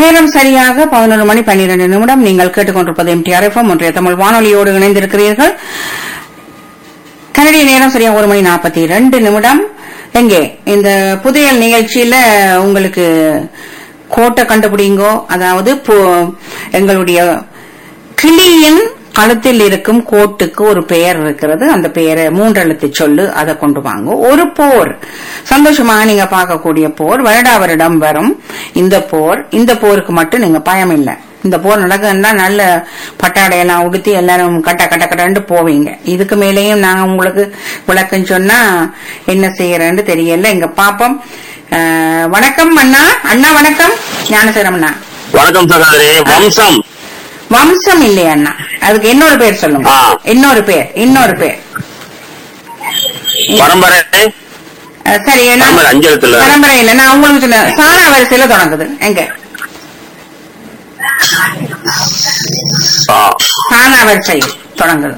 நேரம் சரியாக பதினொரு மணி பன்னிரண்டு நிமிடம் நீங்கள் கேட்டுக்கொண்டிருப்பது எம்டிஆர் எஃப்எம் ஒன்றிய தமிழ் வானொலியோடு இணைந்திருக்கிறீர்கள் கனடிய நேரம் சரியா ஒரு மணி நாற்பத்தி ரெண்டு நிமிடம் எங்கே இந்த புதையல் நிகழ்ச்சியில உங்களுக்கு கோட்டை கண்டுபிடிங்கோ அதாவது பு- எங்களுடைய கிளியின் கழுத்தில் இருக்கும் கோட்டுக்கு ஒரு பெயர் இருக்கிறது அந்த பெயரை மூன்றெழுத்து சொல்லு அதை கொண்டு வாங்க ஒரு போர் சந்தோஷமாக நீங்க பார்க்கக்கூடிய போர் வருடா வருடம் வரும் இந்த போர் இந்த போருக்கு மட்டும் நீங்க பயம் இல்லை இந்த போர் நடக்குதுன்னா நல்ல பட்டாடையெல்லாம் உடுத்தி எல்லாரும் கட்ட கட்ட கட்டன்ட்டு போவீங்க இதுக்கு மேலேயும் நாங்க உங்களுக்கு விளக்கம் சொன்னா என்ன செய்யறேன்னு தெரியல இங்க பாப்போம் அஹ், வணக்கம் அண்ணா அண்ணா வணக்கம் ஞானசேரம் அண்ணா வணக்கம் சகோதரி வம்சம் வம்சம் இல்லையா அண்ணா அதுக்கு இன்னொரு பேர் சொல்லுங்க ஆ. இன்னொரு பேர் இன்னொரு பேர் பரம்பரை அஹ், சரி நான் பரம்பரை அஞ்சு எழுத்துல பரம்பரை இல்ல நான் உங்களுக்கு சொன்ன சாரா வரிசையில தொடங்குது எங்க ஆ, சாரா வரிசை தொடங்குது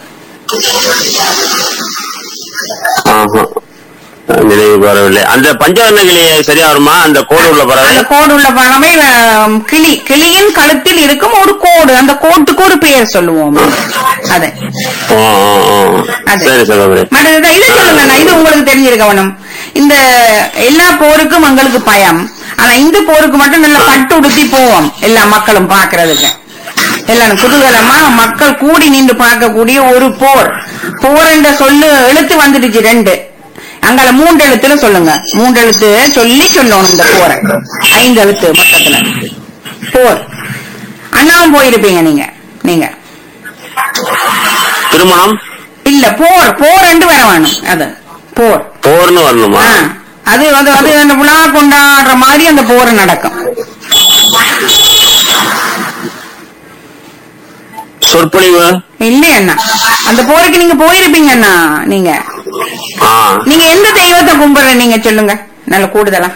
ஆஹா. நினைவு வரவில்லை அந்த பஞ்சவர்ண கிளி சரியா வருமா அந்த கோடு உள்ள பறவை அந்த கோடு உள்ள பறவை அஹ், கிளி கிளியின் கழுத்தில் இருக்கும் ஒரு கோடு அந்த கோட்டுக்கு ஒரு பெயர் சொல்லுவோம் அது ஆ, ஆ, ஆ. அது. சரி சகோதரி மற்றது இது சொல்லுங்க அண்ணா, இது உங்களுக்கு தெரிஞ்சிருக்க வேணும் இந்த எல்லா போருக்கும் எங்களுக்கு பயம் ஆனா இந்த போருக்கு மட்டும் நல்ல பட்டு உடுத்தி போவோம் எல்லா மக்களும் பாக்குறதுக்கு எல்லாரும் குதூகலமா மக்கள் கூடி நின்று பார்க்கக்கூடிய ஒரு போர் போர் என்ற சொல்லு எழுத்து வந்துடுச்சு ரெண்டு அங்கால மூன்று எழுத்துல சொல்லுங்க மூன்று எழுத்து சொல்லி சொல்லணும் இந்த போரை ஐந்து எழுத்து மொத்தத்துல போர் அண்ணாவும் போயிருப்பீங்க நீங்க நீங்க திருமணம் இல்ல போர் போர் ரெண்டு வர வேணும் அது போர் போர்னு வரணுமா ஆ, அது அது அது அந்த விழா கொண்டாடுற மாதிரி அந்த போர் நடக்கும் சொற்பொழிவு இல்லையா அண்ணா அந்த போருக்கு நீங்க போயிருப்பீங்க அண்ணா நீங்க ஆ நீங்க எந்த தெய்வத்தை கும்பிடுற நீங்க சொல்லுங்க நல்ல கூடுதலா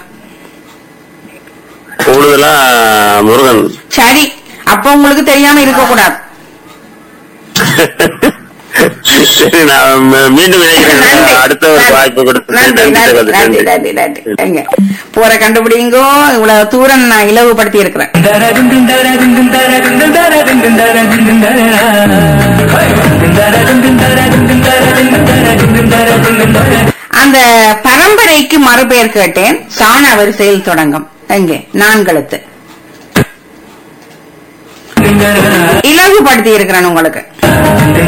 கூடுதலா முருகன் சரி அப்ப உங்களுக்கு தெரியாம இருக்க கூடாது சரி நான் மீ- மீண்டும் இணைக்கிறேன் நன்றி. அடுத்த ஒரு நன்றி. வாய்ப்பு கொடுத்து நன்றி நன்றி சகோதரி, நன்றி நன்றி. நன்றி நன்றி எங்க போற கண்டுபிடிங்கோ இவ்வளவு தூரம் நான் இலவுபடுத்தி இருக்கிறேன் அந்த பரம்பரைக்கு மறுபெயர் கேட்டேன் சாண வரிசையில் தொடங்கும் எங்கே நான்கெழுத்து இலகுபடுத்தி இருக்கிறேன் உங்களுக்கு